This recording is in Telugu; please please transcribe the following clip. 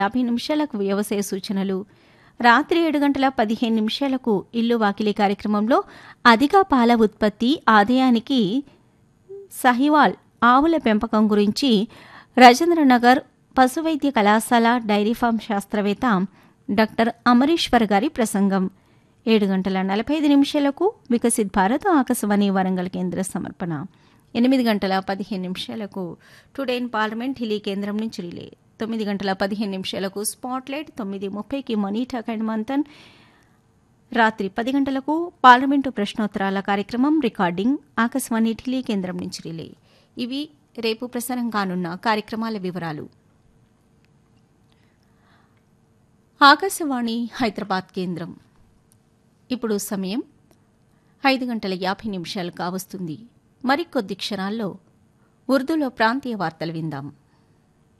యాభై నిమిషాలకు వ్యవసాయ సూచనలు రాత్రి ఏడు గంటల పదిహేను నిమిషాలకు ఇల్లు వాకిలి కార్యక్రమంలో అధిక పాల ఉత్పత్తి ఆదాయానికి సహివాల్ ఆవుల పెంపకం గురించి రాజేంద్రనగర్ పశువైద్య కళాశాల డైరీ ఫార్మ్ శాస్త్రవేత్త డాక్టర్ అమరీశ్వర్ గారి ప్రసంగం ఏడు గంటల నలభై ఐదు నిమిషాలకు వికసిత్ భారత్ ఆకాశవాణి వరంగల్ కేంద్ర సమర్పణ ఎనిమిది గంటల పదిహేను నిమిషాలకు టుడే ఇన్ పార్లమెంట్ ఢిల్లీ కేంద్రం నుంచి రిలే తొమ్మిది గంటల పదిహేను నిమిషాలకు స్పాట్లైట్ తొమ్మిది ముప్పైకి మనీ టాక్ అండ్ మంతన్ రాత్రి పది గంటలకు పార్లమెంటు ప్రశ్నోత్తరాల కార్యక్రమం రికార్డింగ్ ఆకాశవాణి ఢిల్లీ కేంద్రం నుంచి రిలే ఇవి రేపు ప్రసారం కానున్న కార్యక్రమాల వివరాలు ఆకాశవాణి హైదరాబాద్ కేంద్రం ఇప్పుడు సమయం ఐదు గంటల యాభై నిమిషాలు కావస్తుంది మరికొద్ది క్షణాల్లో ఉర్దూలో ప్రాంతీయ వార్తలు విందాం